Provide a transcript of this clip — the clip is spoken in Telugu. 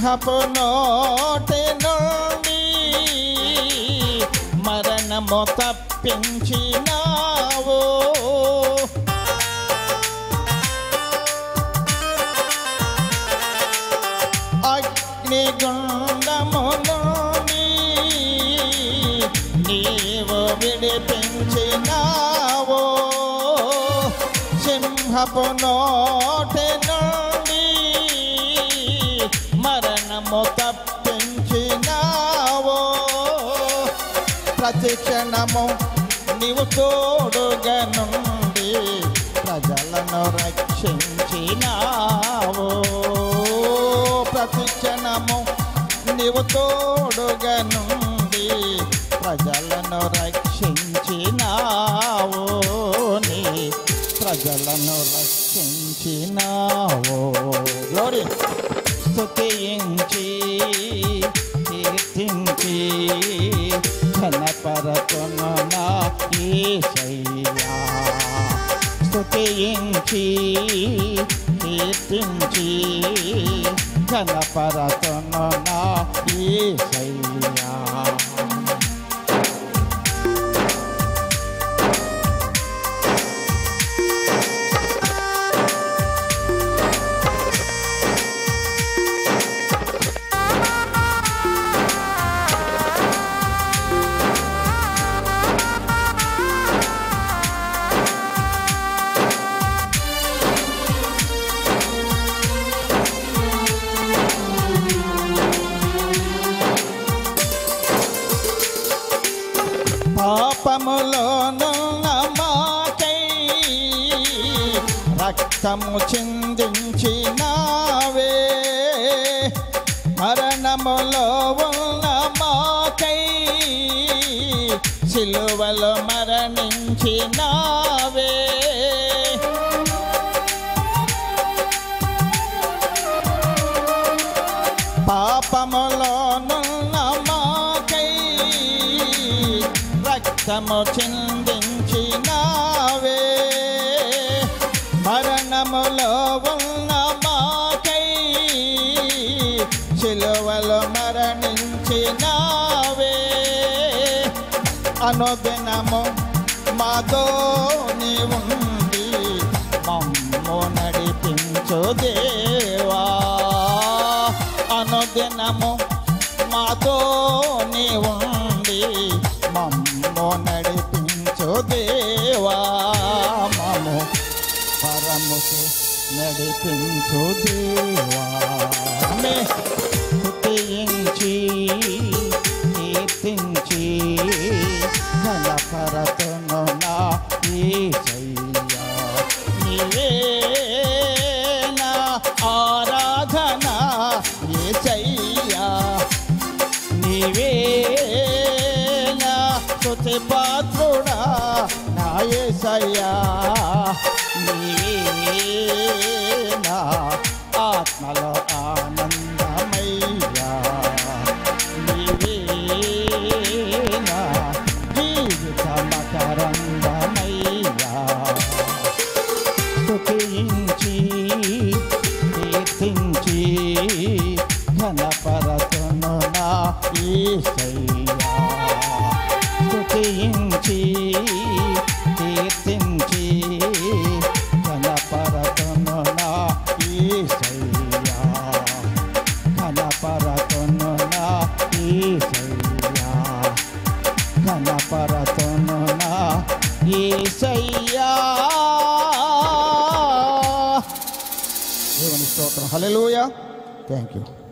సింహపు నోటి నుండి మరణము తప్పించినావు అగ్నిగుండము నుండి నీవు విడిపించినావు సింహపు నోటి నుండి మరణము తప్పించినావు ప్రతి క్షణము నీవు తోడుగా నుండి ప్రజలను రక్షించినావు ప్రతి క్షణము నీవు తోడుగా నుండి ప్రజలను రక్షించినావు నీ ప్రజలను రక్షించినావు గ్లోరీ స్తుతించి కీర్తించి ఘనపరతును నా యేసయ్యా స్తుతించి కీర్తించి ఘనపరతును నా యేసయ్యా పాపములోనున్న మాకై రక్తము చిందించినావే మరణములో ఉన్న మాకై సిలువలో మరణించినావే పాపములోనున్న మాకై రక్తము చిందించినావే మరణములో ఉన్న మాకై సిలువలో మరణించినావే అనుదినము మాతో నీవుండి మమ్ము నడిపించు దేవా అనుదినము మాతో నీవుండి మమ్ము నడిపించు దేవా మము పరముకు నడిపించు దేవా మే స్తుతించి కీర్తించి ఘనపరతును నా యేసయ్యా నీవే నా ఆరాధన యేసయ్యా నీవే నా స్తుతి పాత్రుడా నా యేసయ్యా నీవే నా ఆత్మలో ఆనందమయ్యా నీవే నా జీవిత మకరందమయ్యా స్తుతించి కీర్తించి ఘనపరతును నా యేసయ్యా స్తుతించి కీర్తించి ఘనపరతును నా యేసయ్యా ఘనపరతును నా యేసయ్యా ఘనపరతును నా యేసయ్యా దేవుని స్తోత్రం హల్లెలూయా థ్యాంక్ యూ